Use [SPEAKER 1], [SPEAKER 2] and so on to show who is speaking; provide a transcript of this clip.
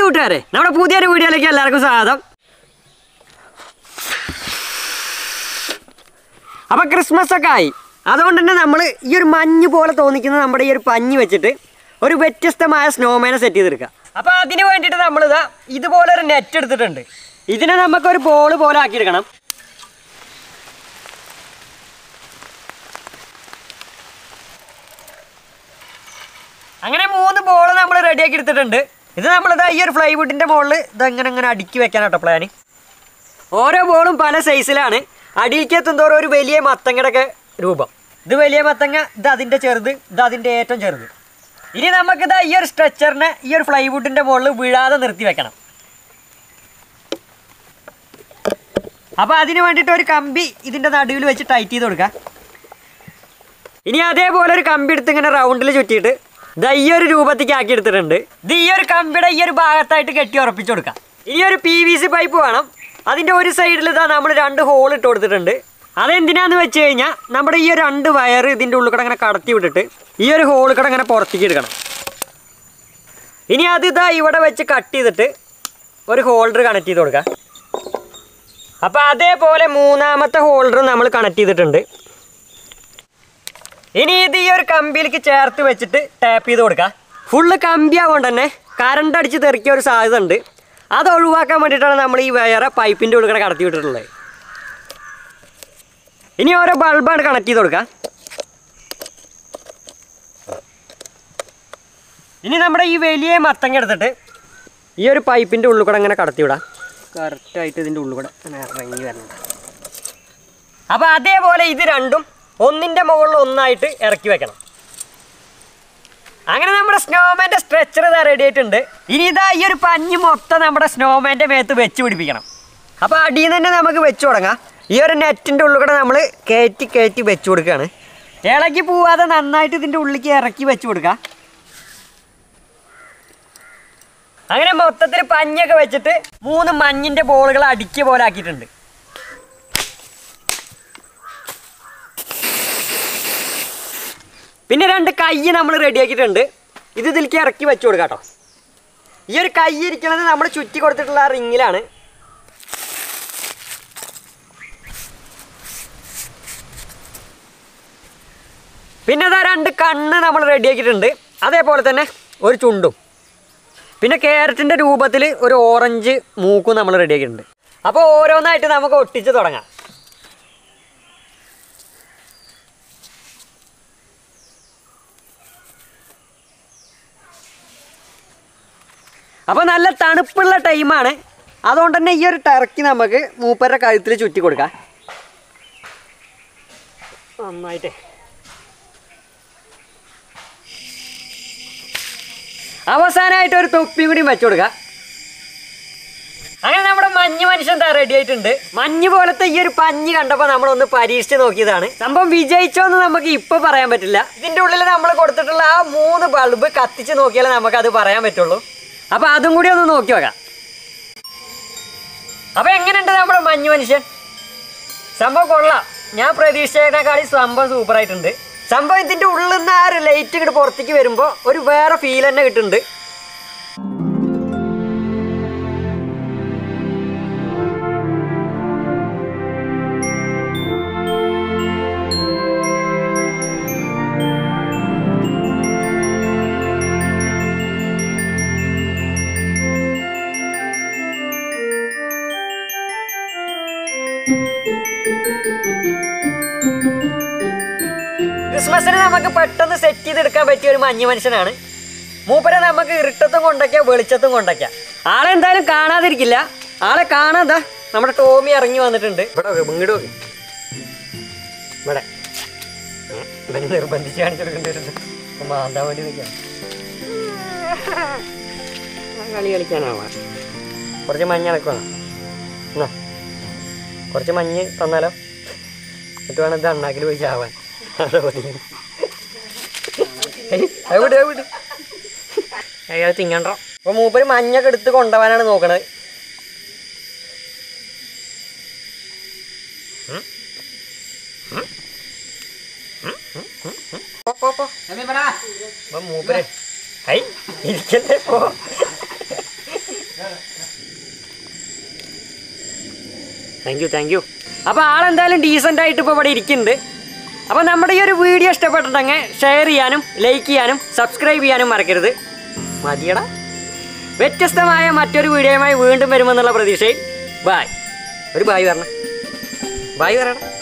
[SPEAKER 1] കൂട്ടുകാരെ നമ്മുടെ പുതിയൊരു വീഡിയോയിലേക്ക് എല്ലാവർക്കും സ്വാഗതം അപ്പൊ ക്രിസ്മസ് ഒക്കെ ആയി അതുകൊണ്ട് തന്നെ നമ്മൾ ഈ ഒരു മഞ്ഞ് പോലെ തോന്നിക്കുന്ന നമ്മുടെ ഈ ഒരു പഞ്ഞി വെച്ചിട്ട് ഒരു വ്യത്യസ്തമായ സ്നോമാനെ സെറ്റ് ചെയ്തെടുക്കുക അപ്പൊ അതിന് വേണ്ടിയിട്ട് നമ്മളിതാ ഇതുപോലെ ഒരു നെറ്റ് എടുത്തിട്ടുണ്ട് ഇതിനെ നമുക്കൊരു ബോൾ പോലെ ആക്കിയെടുക്കണം അങ്ങനെ മൂന്ന് ബോൾ നമ്മൾ റെഡിയാക്കി എടുത്തിട്ടുണ്ട് ഇത് നമ്മളിതാ ഈ ഒരു ഫ്ലൈവുഡിന്റെ മുകളിൽ ഇതങ്ങനെ അങ്ങനെ അടുക്കി വെക്കാനാട്ടോ പ്ലാന് ഓരോ ബോളും പല സൈസിലാണ് അടിയിലേക്ക് എത്തുന്തോറും ഒരു വലിയ മത്തങ്ങയുടെ ഒക്കെ രൂപം ഇത് വലിയ മത്തങ്ങ ഇത് അതിൻ്റെ ചെറുത് ഇത് അതിൻ്റെ ഏറ്റവും ചെറുത് ഇനി നമുക്കിതാ ഈ ഒരു സ്ട്രെച്ചറിനെ ഈ ഒരു ഫ്ലൈവുഡിൻ്റെ മുകളിൽ വീഴാതെ നിർത്തി വെക്കണം അപ്പോൾ അതിന് വേണ്ടിയിട്ട് ഒരു കമ്പി ഇതിൻ്റെ നടുവിൽ വെച്ച് ടൈറ്റ് ചെയ്ത് കൊടുക്കുക ഇനി അതേപോലെ ഒരു കമ്പി എടുത്ത് ഇങ്ങനെ റൗണ്ടിൽ ചുറ്റിയിട്ട് ഇതാ ഈ ഒരു രൂപത്തേക്ക് ആക്കി എടുത്തിട്ടുണ്ട് ഇത് ഈ ഒരു കമ്പിയുടെ ഈ ഒരു ഭാഗത്തായിട്ട് കെട്ടി ഉറപ്പിച്ചു കൊടുക്കാം ഇനി ഒരു പി വി സി പൈപ്പ് വേണം അതിൻ്റെ ഒരു സൈഡിൽ ഇതാ നമ്മൾ രണ്ട് ഹോൾ ഇട്ട് കൊടുത്തിട്ടുണ്ട് അതെന്തിനാന്ന് വെച്ച് കഴിഞ്ഞാൽ നമ്മുടെ ഈ ഒരു രണ്ട് വയർ ഇതിൻ്റെ ഉള്ളിൽ കൂടെ അങ്ങനെ കടത്തി വിട്ടിട്ട് ഈ ഒരു ഹോൾ കൂടെ അങ്ങനെ പുറത്തേക്ക് എടുക്കണം ഇനി അത് ഇതാ ഇവിടെ വെച്ച് കട്ട് ചെയ്തിട്ട് ഒരു ഹോൾഡർ കണക്ട് ചെയ്ത് കൊടുക്കാം അപ്പോൾ അതേപോലെ മൂന്നാമത്തെ ഹോൾഡർ നമ്മൾ കണക്ട് ചെയ്തിട്ടുണ്ട് ഇനി ഇത് ഈ ഒരു കമ്പിയിലേക്ക് ചേർത്ത് വെച്ചിട്ട് ടാപ്പ് ചെയ്ത് കൊടുക്കുക ഫുള്ള് കമ്പി ആവുകൊണ്ട് തന്നെ കറണ്ട് അടിച്ച് തെറിക്കിയ ഒരു സാധ്യത ഉണ്ട് അത് ഒഴിവാക്കാൻ വേണ്ടിയിട്ടാണ് നമ്മൾ ഈ വയറെ പൈപ്പിൻ്റെ ഉള്ളിൽ കൂടെ കടത്തി വിട്ടിട്ടുള്ളത് ഇനി ഓരോ ബൾബാണ് കണക്ട് ചെയ്ത് കൊടുക്കുക ഇനി നമ്മുടെ ഈ വലിയ മത്തങ്ങ എടുത്തിട്ട് ഈ ഒരു പൈപ്പിൻ്റെ ഉള്ളിൽ കൂടെ അങ്ങനെ കടത്തി വിടാം കറക്റ്റായിട്ട് ഇതിൻ്റെ ഉള്ളിൽ കൂടെ അങ്ങനെ ഇറങ്ങി വരണം അപ്പോൾ അതേപോലെ ഇത് രണ്ടും ഒന്നിൻ്റെ മുകളിൽ ഒന്നായിട്ട് ഇറക്കി വെക്കണം അങ്ങനെ നമ്മുടെ സ്നോമാൻ്റെ സ്ട്രെച്ചർ ഇതാ റെഡി ആയിട്ടുണ്ട് ഇനി ഇതാ ഈ ഒരു പഞ്ഞ് മൊത്തം നമ്മുടെ സ്നോമാൻ്റെ മേത്ത് വെച്ച് പിടിപ്പിക്കണം അപ്പോൾ അടിയിൽ നിന്ന് തന്നെ നമുക്ക് വെച്ച് തുടങ്ങാം ഈ ഒരു നെറ്റിൻ്റെ ഉള്ളിൽ കൂടെ നമ്മൾ കയറ്റി കയറ്റി വെച്ച് കൊടുക്കുകയാണ് ഇളക്കി പോവാതെ നന്നായിട്ട് ഇതിൻ്റെ ഉള്ളിലേക്ക് ഇറക്കി വെച്ച് കൊടുക്കുക അങ്ങനെ മൊത്തത്തിൽ പഞ്ഞൊക്കെ വെച്ചിട്ട് മൂന്ന് മഞ്ഞിൻ്റെ ബോളുകൾ അടിക്കിയ പോലെ ആക്കിയിട്ടുണ്ട് പിന്നെ രണ്ട് കൈ നമ്മൾ റെഡിയാക്കിയിട്ടുണ്ട് ഇത് ഇതിലേക്ക് ഇറക്കി വെച്ച് കൊടുക്കാം കേട്ടോ ഈ ഒരു കൈ ഇരിക്കുന്നത് നമ്മൾ ചുറ്റി കൊടുത്തിട്ടുള്ള ആ റിങ്ങിലാണ് പിന്നെ അതാ രണ്ട് കണ്ണ് നമ്മൾ റെഡിയാക്കിയിട്ടുണ്ട് അതേപോലെ തന്നെ ഒരു ചുണ്ടും പിന്നെ ക്യാരറ്റിൻ്റെ രൂപത്തിൽ ഒരു ഓറഞ്ച് മൂക്കും നമ്മൾ റെഡിയാക്കിയിട്ടുണ്ട് അപ്പോൾ ഓരോന്നായിട്ട് നമുക്ക് ഒട്ടിച്ച് തുടങ്ങാം അപ്പോൾ നല്ല തണുപ്പുള്ള ടൈമാണ് അതുകൊണ്ട് തന്നെ ഈ ഒരു ടർക്കി നമുക്ക് മൂപ്പരുടെ കഴുത്തിൽ ചുറ്റി കൊടുക്കാം നന്നായിട്ട് അവസാനമായിട്ട് ഒരു തൊപ്പി കൂടി വെച്ചു കൊടുക്കാം അങ്ങനെ നമ്മുടെ മഞ്ഞ് മനുഷ്യൻ റെഡി ആയിട്ടുണ്ട് മഞ്ഞ് പോലത്തെ ഈ ഒരു പഞ്ഞ് കണ്ടപ്പോൾ നമ്മളൊന്ന് പരീക്ഷിച്ച് നോക്കിയതാണ് സംഭവം വിജയിച്ചോ എന്ന് നമുക്ക് ഇപ്പൊ പറയാൻ പറ്റില്ല ഇതിന്റെ ഉള്ളിൽ നമ്മൾ കൊടുത്തിട്ടുള്ള ആ മൂന്ന് ബൾബ് കത്തിച്ച് നോക്കിയാലേ നമുക്ക് അത് പറയാൻ പറ്റുള്ളൂ അപ്പൊ അതും കൂടി ഒന്ന് നോക്കി നോക്കാം അപ്പൊ എങ്ങനെയുണ്ട് നമ്മുടെ മഞ്ഞ് മനുഷ്യൻ സംഭവം കൊള്ളാം ഞാൻ പ്രതീക്ഷിച്ചതിനേക്കാളി സംഭവം സൂപ്പർ ആയിട്ടുണ്ട് സംഭവം ഇതിന്റെ ഉള്ളിൽ നിന്ന് ആ ഒരു ലൈറ്റ് ഇങ്ങോട്ട് പുറത്തേക്ക് വരുമ്പോൾ ഒരു വേറെ ഫീൽ തന്നെ കിട്ടുന്നുണ്ട് ക്രിസ്മസിന് നമുക്ക് പെട്ടെന്ന് സെറ്റ് ചെയ്തെടുക്കാൻ പറ്റിയ ഒരു മഞ്ഞ് മനുഷ്യനാണ് മൂപ്പരെ നമുക്ക് ഇരുട്ടത്തും കൊണ്ടൊക്കെ വെളിച്ചത്തും കൊണ്ടൊക്കെ ആളെ എന്തായാലും കാണാതിരിക്കില്ല ആളെ കാണാതാ നമ്മുടെ ടോമി ഇറങ്ങി വന്നിട്ടുണ്ട് ഇവിടെ നോക്ക്, ഇങ്ങോട്ട് നോക്ക്. ഇവിടെ ഉം, ഇവന് നിർബന്ധിച്ച് കാണിച്ചു കൊടുക്കേണ്ടി വരുന്നത് മാന്താൻ വേണ്ടി നിൽക്കാം കളി കളിക്കാനാവാ കുറച്ച് മഞ്ഞ ഇളക്കണം എന്നാ കുറച്ച് മഞ്ഞ് തന്നാലോ എന്നിട്ട് വേണം ഇത് അണ്ണാക്കിൽ പോയി ചാവാൻ അതോ എവിടെ എവിടെ അയാൾ തിങ്ങണ്ടോ അപ്പൊ മൂപ്പര് മഞ്ഞൊക്കെ എടുത്ത് കൊണ്ടുപോകാനാണ് നോക്കണത് ഉം. ഉം. ഉം, ഉം, ഉം, ഉം. പോ, പോ, പോ. അപ്പൊ മൂപ്പര് ഹൈ ഇരിക്കല്ലേ പോ താങ്ക് യു താങ്ക് യു അപ്പോൾ ആളെന്തായാലും ഡീസൻ്റ് ആയിട്ട് ഇപ്പോൾ ഇവിടെ ഇരിക്കുന്നുണ്ട് അപ്പോൾ നമ്മുടെ ഈ ഒരു വീഡിയോ ഇഷ്ടപ്പെട്ടിട്ടുണ്ടെങ്കിൽ ഷെയർ ചെയ്യാനും ലൈക്ക് ചെയ്യാനും സബ്സ്ക്രൈബ് ചെയ്യാനും മറക്കരുത് മതിയടാ വ്യത്യസ്തമായ മറ്റൊരു വീഡിയോയുമായി വീണ്ടും വരുമെന്നുള്ള പ്രതീക്ഷയിൽ ബായ് ഒരു ബായ് പറഞ്ഞ ബായ് പറയണം